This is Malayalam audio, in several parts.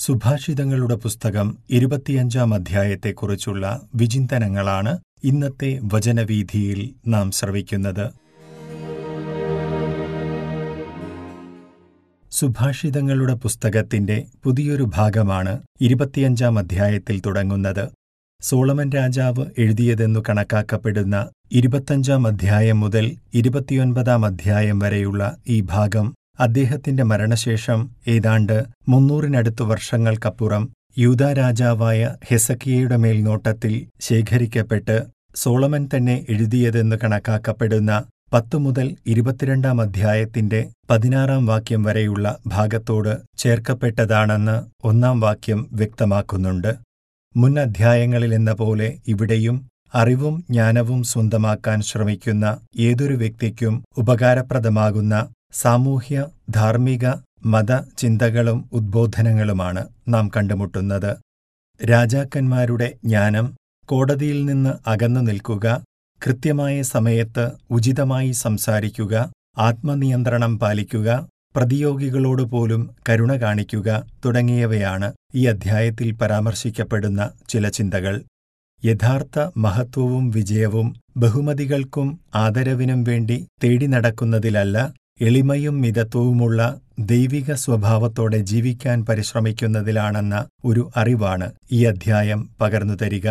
സുഭാഷിതങ്ങളുടെ പുസ്തകം ഇരുപത്തിയഞ്ചാം അധ്യായത്തെക്കുറിച്ചുള്ള വിചിന്തനങ്ങളാണ് ഇന്നത്തെ വചനവീഥിയിൽ നാം ശ്രവിക്കുന്നത് സുഭാഷിതങ്ങളുടെ പുസ്തകത്തിന്റെ പുതിയൊരു ഭാഗമാണ് ഇരുപത്തിയഞ്ചാം അധ്യായത്തിൽ തുടങ്ങുന്നത് സോളമൻ രാജാവ് എഴുതിയതെന്നു കണക്കാക്കപ്പെടുന്ന ഇരുപത്തഞ്ചാം അധ്യായം മുതൽ ഇരുപത്തിയൊൻപതാം അധ്യായം വരെയുള്ള ഈ ഭാഗം അദ്ദേഹത്തിന്റെ മരണശേഷം ഏതാണ്ട് മുന്നൂറിനടുത്തു വർഷങ്ങൾക്കപ്പുറം യൂദാ രാജാവായ ഹെസക്കിയയുടെ മേൽനോട്ടത്തിൽ ശേഖരിക്കപ്പെട്ട് സോളമൻ തന്നെ എഴുതിയതെന്ന് കണക്കാക്കപ്പെടുന്ന പത്തു മുതൽ ഇരുപത്തിരണ്ടാം അധ്യായത്തിന്റെ പതിനാറാം വാക്യം വരെയുള്ള ഭാഗത്തോട് ചേർക്കപ്പെട്ടതാണെന്ന് ഒന്നാം വാക്യം വ്യക്തമാക്കുന്നുണ്ട് മുൻ അധ്യായങ്ങളിലെന്ന പോലെ ഇവിടെയും അറിവും ജ്ഞാനവും സ്വന്തമാക്കാൻ ശ്രമിക്കുന്ന ഏതൊരു വ്യക്തിക്കും ഉപകാരപ്രദമാകുന്ന സാമൂഹ്യ ധാർമ്മിക മത ചിന്തകളും ഉദ്ബോധനങ്ങളുമാണ് നാം കണ്ടുമുട്ടുന്നത് രാജാക്കന്മാരുടെ ജ്ഞാനം കോടതിയിൽ നിന്ന് അകന്നു നിൽക്കുക കൃത്യമായ സമയത്ത് ഉചിതമായി സംസാരിക്കുക ആത്മനിയന്ത്രണം പാലിക്കുക പ്രതിയോഗികളോട് പോലും കരുണ കാണിക്കുക തുടങ്ങിയവയാണ് ഈ അധ്യായത്തിൽ പരാമർശിക്കപ്പെടുന്ന ചില ചിന്തകൾ യഥാർത്ഥ മഹത്വവും വിജയവും ബഹുമതികൾക്കും ആദരവിനും വേണ്ടി തേടി നടക്കുന്നതിലല്ല എളിമയും മിതത്വവുമുള്ള ദൈവിക സ്വഭാവത്തോടെ ജീവിക്കാൻ പരിശ്രമിക്കുന്നതിലാണെന്ന ഒരു അറിവാണ് ഈ അധ്യായം പകർന്നു തരിക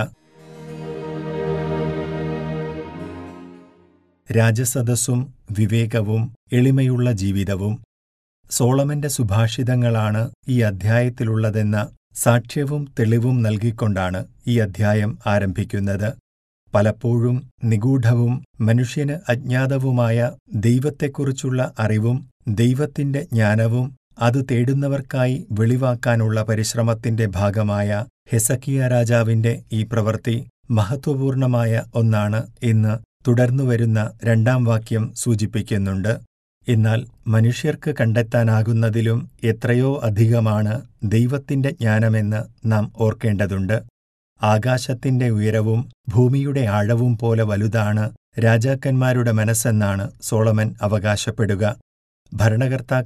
രാജസദസ്സും വിവേകവും എളിമയുള്ള ജീവിതവും സോളമന്റെ സുഭാഷിതങ്ങളാണ് ഈ അധ്യായത്തിലുള്ളതെന്ന സാക്ഷ്യവും തെളിവും നൽകിക്കൊണ്ടാണ് ഈ അധ്യായം ആരംഭിക്കുന്നത് പലപ്പോഴും നിഗൂഢവും മനുഷ്യന് അജ്ഞാതവുമായ ദൈവത്തെക്കുറിച്ചുള്ള അറിവും ദൈവത്തിന്റെ ജ്ഞാനവും അത് തേടുന്നവർക്കായി വെളിവാക്കാനുള്ള പരിശ്രമത്തിന്റെ ഭാഗമായ ഹെസക്കിയ രാജാവിന്റെ ഈ പ്രവൃത്തി മഹത്വപൂർണമായ ഒന്നാണ് എന്ന് തുടർന്നുവരുന്ന രണ്ടാം വാക്യം സൂചിപ്പിക്കുന്നുണ്ട് എന്നാൽ മനുഷ്യർക്ക് കണ്ടെത്താനാകുന്നതിലും എത്രയോ അധികമാണ് ദൈവത്തിന്റെ ജ്ഞാനമെന്ന് നാം ഓർക്കേണ്ടതുണ്ട് ആകാശത്തിന്റെ ഉയരവും ഭൂമിയുടെ ആഴവും പോലെ വലുതാണ് രാജാക്കന്മാരുടെ മനസ്സെന്നാണ് സോളമൻ അവകാശപ്പെടുക ഭരണകർത്താക്കൾ